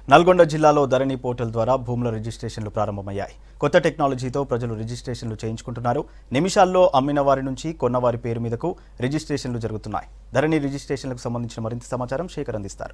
నల్గొండ జిల్లాలో ధరణి పోర్టల్ ద్వారా భూముల రిజిస్ట్రేషన్లు ప్రారంభమయ్యాయి కొత్త టెక్నాలజీతో ప్రజలు రిజిస్ట్రేషన్లు చేయించుకుంటున్నారు నిమిషాల్లో అమ్మిన వారి నుంచి కొన్నవారి పేరు మీదకు రిజిస్ట్రేషన్లు జరుగుతున్నాయి ధరణి రిజిస్ట్రేషన్లకు సంబంధించిన మరింత సమాచారం శేఖర్ అందిస్తారు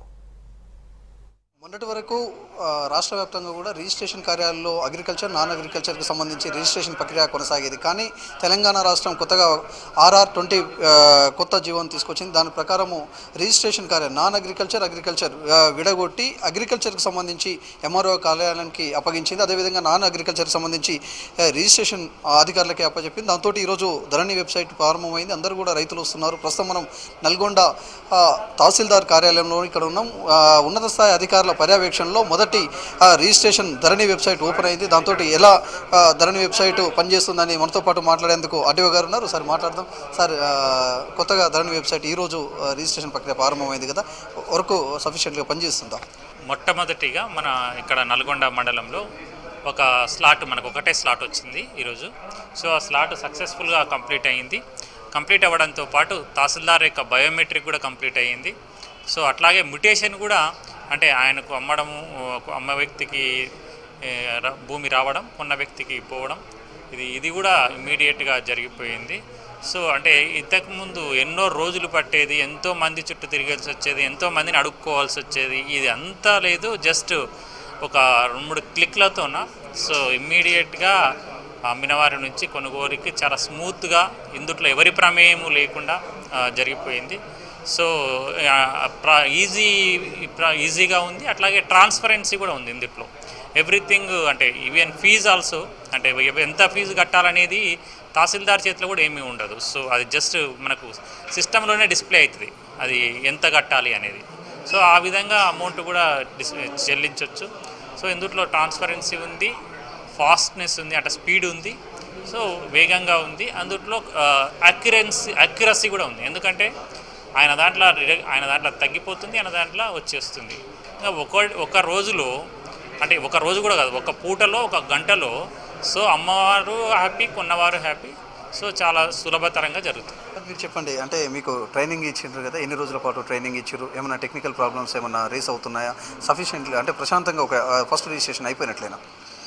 మొన్నటి వరకు ఆ, రాష్ట్ర వ్యాప్తంగా కూడా రిజిస్ట్రేషన్ కార్యాలయంలో అగ్రికల్చర్ నాన్ అగ్రికల్చర్కి సంబంధించి రిజిస్ట్రేషన్ ప్రక్రియ కొనసాగేది కానీ తెలంగాణ రాష్ట్రం కొత్తగా ఆర్ఆర్ ట్వంటీ కొత్త జీవోని తీసుకొచ్చింది దాని ప్రకారము రిజిస్ట్రేషన్ కార్యం నాన్ అగ్రికల్చర్ అగ్రికల్చర్ ఆ, విడగొట్టి అగ్రికల్చర్కి సంబంధించి ఎంఆర్ఓ కార్యాలయానికి అప్పగించింది అదేవిధంగా నాన్ అగ్రికల్చర్కి సంబంధించి ఆ, రిజిస్ట్రేషన్ అధికారులకి అప్పచెప్పింది దాంతో ఈరోజు ధరణి వెబ్సైట్ ప్రారంభమైంది అందరూ కూడా రైతులు వస్తున్నారు ప్రస్తుతం మనం నల్గొండ ఆ, తహసీల్దార్ కార్యాలయంలో ఇక్కడ ఉన్నాం ఆ, ఉన్నత స్థాయి అధికారుల పర్యవేక్షణలో మొదటి ఆ, రిజిస్ట్రేషన్ ధరణి వెబ్సైట్ ఓపెన్ అయింది దాంతో ఎలా ఆ, ధరణి వెబ్సైట్ పనిచేస్తుందని మనతో పాటు మాట్లాడేందుకు ఆర్టీఓ గారు ఉన్నారు సార్ మాట్లాడదాం సార్ ఆ, కొత్తగా ధరణి వెబ్సైట్ ఈరోజు ఆ, రిజిస్ట్రేషన్ ప్రక్రియ ప్రారంభమైంది కదా వరకు సఫిషియెంట్గా పనిచేస్తుందా మొట్టమొదటిగా మన ఇక్కడ నల్గొండ మండలంలో ఒక స్లాట్ మనకు ఒకటే స్లాట్ వచ్చింది ఈరోజు సో ఆ స్లాట్ సక్సెస్ఫుల్గా కంప్లీట్ అయ్యింది కంప్లీట్ అవ్వడంతో పాటు తహసీల్దార్ యొక్క బయోమెట్రిక్ కూడా కంప్లీట్ అయ్యింది సో అట్లాగే మ్యుటేషన్ కూడా అంటే ఆయనకు అమ్మడము ఒక అమ్మ వ్యక్తికి ఏ, ర- భూమి రావడం కొన్న వ్యక్తికి పోవడం ఇది ఇది కూడా ఇమీడియట్గా జరిగిపోయింది సో అంటే ఇంతకుముందు ఎన్నో రోజులు పట్టేది ఎంతో మంది చుట్టూ తిరగాల్సి వచ్చేది ఎంతో మందిని అడుక్కోవాల్సి వచ్చేది ఇది అంతా లేదు జస్ట్ ఒక రెండు మూడు క్లిక్లతోన సో ఇమ్మీడియట్గా అమ్మినవారి నుంచి కొనుగోలుకి చాలా స్మూత్గా ఇందుట్లో ఎవరి ప్రమేయము లేకుండా ఆ, జరిగిపోయింది సో ఆ, ప్ర- ఈజీ ప్ర- ఈజీగా ఉంది అట్లాగే ట్రాన్స్పరెన్సీ కూడా ఉంది ఇందుట్లో ఎవ్రీథింగ్ అంటే ఈవెన్ ఫీజు ఆల్సో అంటే ఎవ- ఎంత ఫీజు కట్టాలనేది తహసీల్దార్ చేతిలో కూడా ఏమీ ఉండదు సో అది జస్ట్ మనకు సిస్టంలోనే డిస్ప్లే అవుతుంది అది ఎంత కట్టాలి అనేది సో ఆ విధంగా అమౌంట్ కూడా డిస్ చెల్లించవచ్చు సో ఇందులో ట్రాన్స్పరెన్సీ ఉంది ఫాస్ట్నెస్ ఉంది అంటే స్పీడ్ ఉంది సో వేగంగా ఉంది అందుట్లో అక్యురెన్సీ అక్యురసీ కూడా ఉంది ఎందుకంటే ఆయన దాంట్లో రి- ఆయన దాంట్లో తగ్గిపోతుంది ఆయన దాంట్లో వచ్చేస్తుంది ఇంకా ఒక ఒక రోజులో అంటే ఒక రోజు కూడా కాదు ఒక పూటలో ఒక గంటలో సో అమ్మవారు హ్యాపీ కొన్నవారు హ్యాపీ సో చాలా సులభతరంగా జరుగుతుంది మీరు చెప్పండి అంటే మీకు ట్రైనింగ్ ఇచ్చిండ్రు కదా ఎన్ని రోజుల పాటు ట్రైనింగ్ ఇచ్చారు ఏమైనా టెక్నికల్ ప్రాబ్లమ్స్ ఏమైనా రేస్ అవుతున్నాయా సఫిషియెంట్గా అంటే ప్రశాంతంగా ఒక ఫస్ట్ రిజిస్ట్రేషన్ అయిపోయినట్లేనా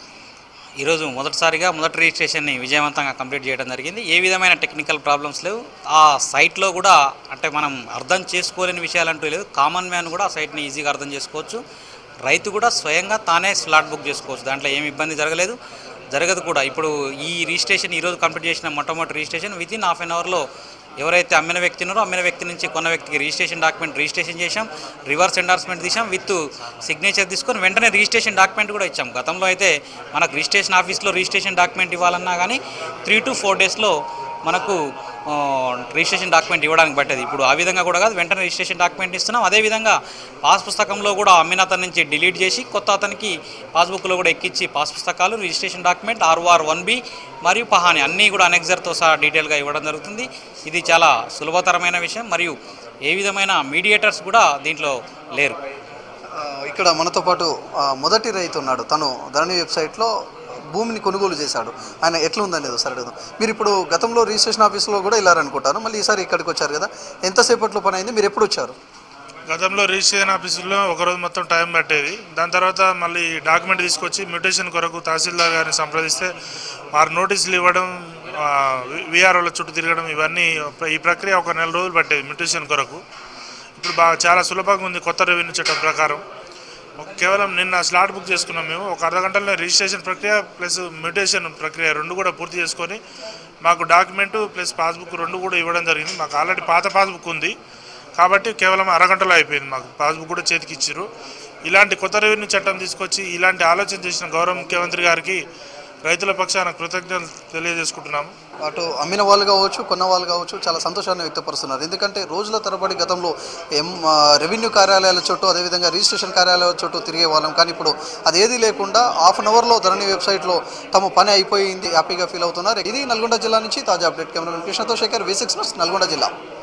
ఈరోజు మొదటిసారిగా మొదటి రిజిస్ట్రేషన్ని విజయవంతంగా కంప్లీట్ చేయడం జరిగింది ఏ విధమైన టెక్నికల్ ప్రాబ్లమ్స్ లేవు ఆ సైట్లో కూడా అంటే మనం అర్థం చేసుకోలేని విషయాలంటూ లేదు కామన్ మ్యాన్ కూడా ఆ సైట్ని ఈజీగా అర్థం చేసుకోవచ్చు రైతు కూడా స్వయంగా తానే స్లాట్ బుక్ చేసుకోవచ్చు దాంట్లో ఏమి ఇబ్బంది జరగలేదు జరగదు కూడా ఇప్పుడు ఈ రిజిస్ట్రేషన్ ఈరోజు కంప్లీట్ చేసిన మొట్టమొదటి registration within half an అవర్లో ఎవరైతే అమ్మిన వ్యక్తి ఉన్నారో అమ్మిన వ్యక్తి నుంచి కొన్న వ్యక్తికి రిజిస్ట్రేషన్ డాక్యుమెంట్ రిజిస్ట్రేషన్ చేశాం రివర్స్ ఎండార్స్మెంట్ తీసాం విత్ సిగ్నేచర్ తీసుకొని వెంటనే రిజిస్ట్రేషన్ డాక్యుమెంట్ కూడా ఇచ్చాం గతంలో అయితే మనకు రిజిస్ట్రేషన్ ఆఫీస్లో రిజిస్ట్రేషన్ డాక్యుమెంట్ ఇవ్వాలన్నా కానీ త్రీ టు ఫోర్ డేస్లో మనకు ఆ, రిజిస్ట్రేషన్ డాక్యుమెంట్ ఇవ్వడానికి పట్టేది ఇప్పుడు ఆ విధంగా కూడా కాదు వెంటనే రిజిస్ట్రేషన్ డాక్యుమెంట్ ఇస్తున్నాం అదేవిధంగా పాస్ పుస్తకంలో కూడా అమ్మిన అతని నుంచి డిలీట్ చేసి కొత్త అతనికి పాస్బుక్లో కూడా ఎక్కించి పాస్ పుస్తకాలు registration document ROR one B మరియు పహాని అన్నీ కూడా అనెక్జర్తో సహా డీటెయిల్గా ఇవ్వడం జరుగుతుంది ఇది చాలా సులభతరమైన విషయం మరియు ఏ విధమైన మీడియేటర్స్ కూడా దీంట్లో లేరు ఆ, ఇక్కడ మనతో పాటు ఆ, మొదటి రైతు ఉన్నాడు తను ధరణి వెబ్సైట్లో భూమిని కొనుగోలు చేశాడు ఆయన ఎట్లా ఉందనేది ఒకసారి అడుగుదాం మీరు ఇప్పుడు గతంలో రిజిస్ట్రేషన్ ఆఫీస్లో కూడా వెళ్ళారనుకుంటాను మళ్ళీ ఈసారి ఇక్కడికి వచ్చారు కదా ఎంతసేపట్లో పని అయింది మీరు ఎప్పుడు వచ్చారు గతంలో రిజిస్ట్రేషన్ ఆఫీసులో ఒకరోజు మొత్తం టైం పట్టేది దాని తర్వాత మళ్ళీ డాక్యుమెంట్ తీసుకొచ్చి మ్యూటేషన్ కొరకు తహసీల్దార్ గారిని సంప్రదిస్తే వారు నోటీసులు ఇవ్వడం విఆర్ఓల చుట్టూ తిరగడం ఇవన్నీ ఈ ప్రక్రియ ఒక నెల రోజులు పట్టేది మ్యూటేషన్ కొరకు ఇప్పుడు బాగా చాలా సులభంగా ఉంది కొత్త రెవెన్యూ చట్టం ప్రకారం ఒక- కేవలం నిన్న స్లాట్ బుక్ చేసుకున్నాం మేము ఒక అర్ధ గంటలో రిజిస్ట్రేషన్ ప్రక్రియ ప్లస్ మ్యూటేషన్ ప్రక్రియ రెండు కూడా పూర్తి చేసుకొని మాకు డాక్యుమెంట్ ప్లస్ పాస్బుక్ రెండు కూడా ఇవ్వడం జరిగింది మాకు ఆల్రెడీ పాత పాస్బుక్ ఉంది కాబట్టి కేవలం అరగంటలో అయిపోయింది మాకు పాస్బుక్ కూడా చేతికి ఇచ్చారు ఇలాంటి కొత్త రెవెన్యూ చట్టం తీసుకొచ్చి ఇలాంటి ఆలోచన చేసిన గౌరవ ముఖ్యమంత్రి గారికి రైతుల పక్షాన కృతజ్ఞతలు తెలియజేసుకుంటున్నాము అటు అమ్మిన వాళ్ళు కావచ్చు కొన్న వాళ్ళు కావచ్చు చాలా సంతోషాన్ని వ్యక్తపరుస్తున్నారు ఎందుకంటే రోజుల తరబడి గతంలో ఎం ఆ, రెవెన్యూ కార్యాలయాల చుట్టూ అదేవిధంగా రిజిస్ట్రేషన్ కార్యాలయాల చుట్టూ తిరిగే వాళ్ళం కానీ ఇప్పుడు అదేది లేకుండా హాఫ్ అన్ అవర్లో ధరణి వెబ్సైట్లో తమ పని అయిపోయింది హ్యాపీగా ఫీల్ అవుతున్నారు ఇది నల్గొండ జిల్లా నుంచి తాజా అప్డేట్ కెమెరామెన్ కృష్ణతో శేఖర్ వి సిక్స్ నల్గొండ జిల్లా